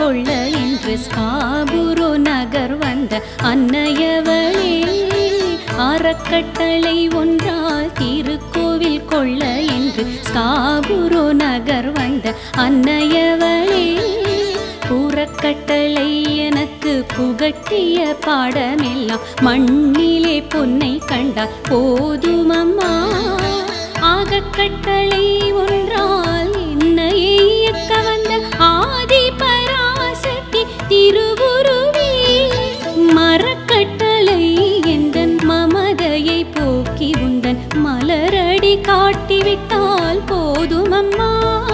கொள்ள என்று ஸ்காபுரு நகர் வந்த அன்னையவளே அறக்கட்டளை ஒன்றால் திருக்கோவில் கொள்ள என்று ஸ்காபுரு நகர் வந்த அன்னையவளே புறக்கட்டளை எனக்கு புகட்டிய பாடமெல்லாம் மண்ணிலே பொன்னை கண்டால் போதுமம்மா ஆகக்கட்டளை ஒன்றால் என்னையே இயக்க வந்த ஆதி பராசக்தி திருவுருவே மரக்கட்டளை எந்தன் மமதையை போக்கி உந்தன் மலரடி காட்டிவிட்டால் போதுமம்மா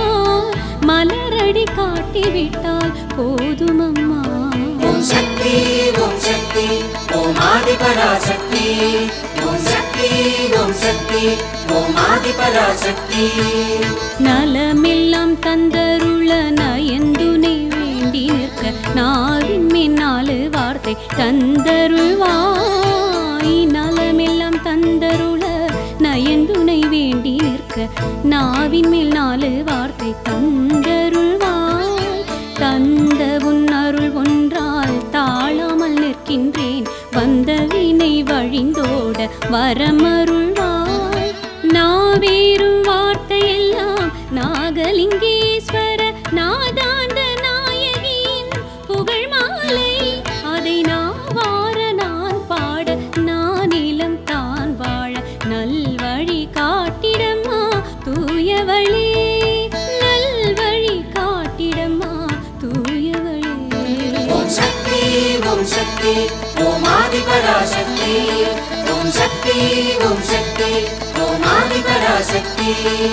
மலரடி காட்டிவிட்டால் போதுமம்மா ஓம் சக்தி ஓம் சக்தி ஓம் ஆதி பராசக்தி ஓம் சக்தி ஓம் சக்தி ஓம் ஆதி பராசக்தி நலமெல்லாம் தந்தருள நயந்துனை வேண்டி நிற்க நாவின் மேல் நாலு வார்த்தை தந்தருள்வாய் நலமெல்லாம் தந்தருள நயந்துனை வேண்டி நிற்க நாவின் மேல் நாலு வார்த்தை தந்தருள்வாய் தந்த உன் அருள் ஒன்றால் தாழாமல் நிற்கின்றேன் வந்த வினை வழிந்தோட வரமருள்வாய் நாவேறும் வார்த்தையெல்லாம் நாகலிங்கேஸ்வர நாதாந்த நாயகியின் புகழ் மாலை அதை நாவார நான் பாட நானிலம் தான் வாழ நல்வழி காட்டிடம்மா தூயவளே நல்வழி காட்டிடம்மா தூயவளே ஓம் சக்தி ஓம் சக்தி ஓம் ஆதி பராசக்தி ஓம் சக்தி ஓம் சக்தி ஓம் ஆதி பராசக்தி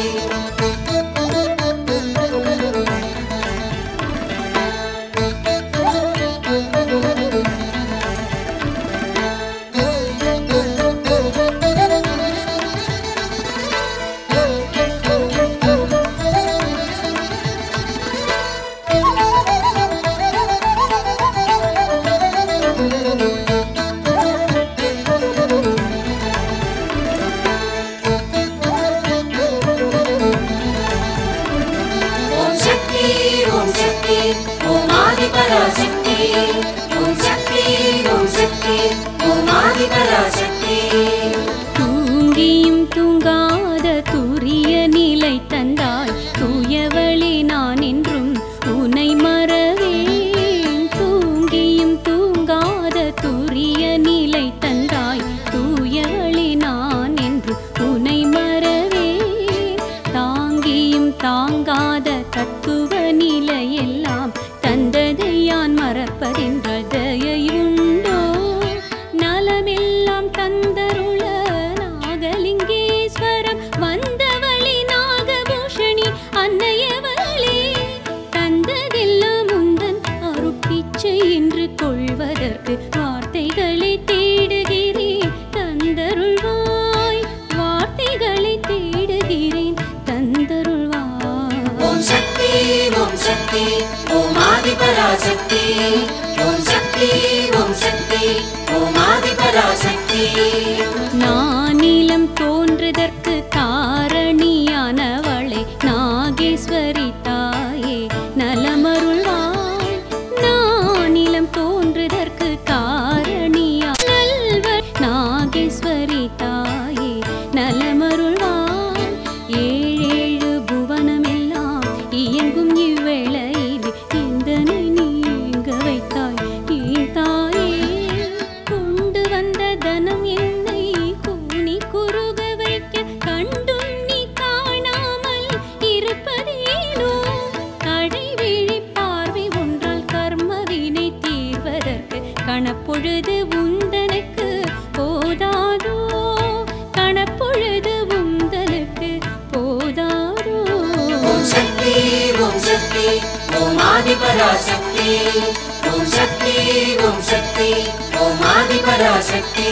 ஓம் சக்தி ஓம் சக்தி ஓம் ஆதி பராசக்தி ஓம் சக்தி ஓம் சக்தி ஓம் ஆதி பராசக்தி தூங்கியும் தூங்காத துரிய நிலை தந்தாய் தூயவளே நான் என்றும் உனை மறவேன் தூங்கியும் தூங்காத துரிய நிலை தந்தாய் தூயவளே நான் என்று உனை மறவேன் தாங்கியும் தாங்காத தத்துவ நிலையெல்லாம் தந்ததை யான் மறப்பதென்றால் தயை உண்டோ நலமெல்லாம் தந்தருள நாகலிங்கேஸ்வரம் வந்தவளி நாகபூஷணி அன்னையவளே தந்ததெல்லாம் உந்தன் அருட்பிச்சை என்று கொள்வதற்கு வார்த்தைகளை தேடுகிறேன் தந்தருள்வாய் வார்த்தைகளை தேடுகிறேன் தந்தருள்வாய் ஓம் சக்தி ஓம் சக்தி ஓம் ஆதி பராசக்தி ஓம் சக்தி ஓம் சக்தி ஓம் ஆதி பராசக்தி நானிலம் தோன்றுதற்கு காரணியானவளே நாகேஸ்வரி தாயே நலமருள்வாய் நானிலம் தோன்றுதற்கு காரணியா நல்வர் நாகேஸ்வரி தாயே நலமருள்வாய் ஏழேழு புவனமெல்லாம் இயங்கும் இவ்வேளையில் எந்தனை நீங்க வைத்தாய் ஏன் தாயே கொண்டு வந்த தனம் என்னை கூனி குறுக வைக்க கண்டும் நீ காணாமல் இருப்பதேனோ கடை விழி பார்வை ஒன்றால் கர்மவினை தீர்வதற்கு கணப்பொழுது உந்தனுக்கு போதாதோ கணப்பொழுது உந்தனுக்கு போதாதோ ஓம் சக்தி ஓம் சக்தி ஓம் ஆதி பராசக்தி ஓம் சக்தி ஓம் சக்தி ஓம் ஆதி பராசக்தி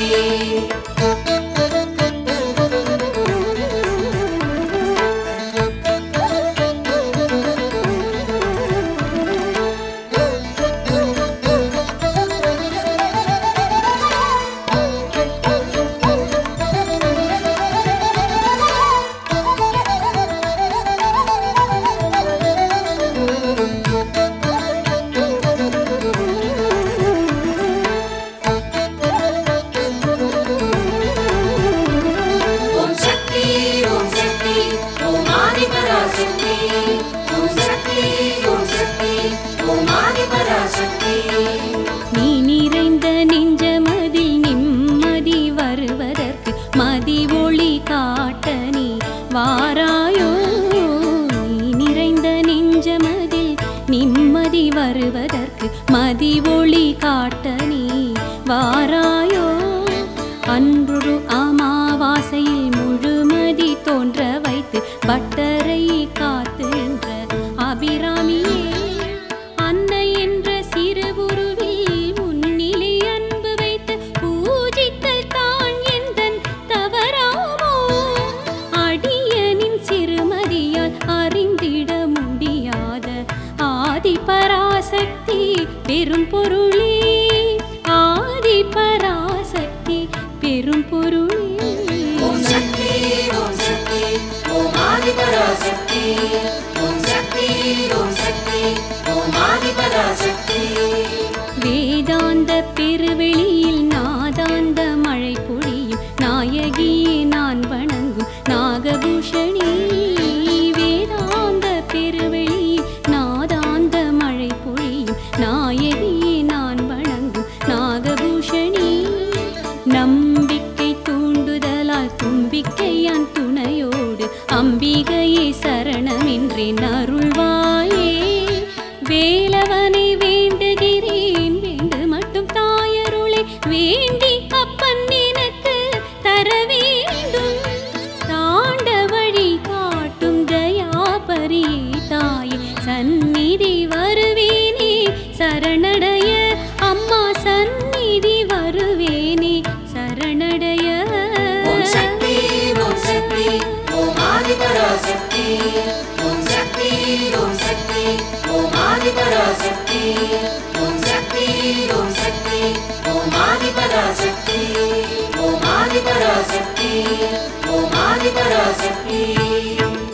வருவதற்கு மதி ஒளி காட்ட நீ வாராயோ அன்றொரு அமாவாசையில் முழுமதி தோன்ற வைத்து பட்டரை காத்து நின்ற அபிராமியே அன்னை என்ற சிறு உருவில் முன்னிலை அன்பு வைத்து பூஜித்தல் தான் எந்தன் தவறாமோ அடியனின் சிறுமதியால் அறிந்திட முடியாத ஆதி பராசக்தி பெரும் பொருளே ஆதி பராசக்தி பெரும் பொருளே ஓம் சக்தி ஓம் சக்தி ஓம் ஆதி பராசக்தி ஓம் சக்தி ஓம் சக்தி ஓம் ஆதி பராசக்தி வேதாந்த பெருவெளியில் நாதாந்த மழை பொழியும் நாயகியே நான் வணங்கும் நாகபூஷணி வேதாந்த பெருவெளியில் நாதாந்த மழை பொழியும் நாயகியே நான் வணங்கும் நாகபூஷணி நம்பிக்கை தூண்டுதலால் தும்பிக்கையான் துணையோடு அம்பிகையே சரணமின்றேன் அருள்வாயே வேலவனை வேண்டுகிறேன் வேண்டு மட்டும் தாயருளை வேண்டி அப்பன் எனக்கு தர வேண்டும் தாண்ட வழி காட்டும் தயாபரியே தாயே சந்நிதி வருவேனே சரணடைய அம்மா சந்நிதி வருவேனே சரணடைய ஓம் சக்தி ஓம் சக்தி ஓம் ஆதி பராசக்தி ஓம் சக்தி ஓம் சக்தி ஓம் ஆதி பராசக்தி ஓம் சக்தி ஓம் சக்தி ஓம் ஆதி பராசக்தி ஓம் ஆதி பராசக்தி ஓம் ஆதி பராசக்தி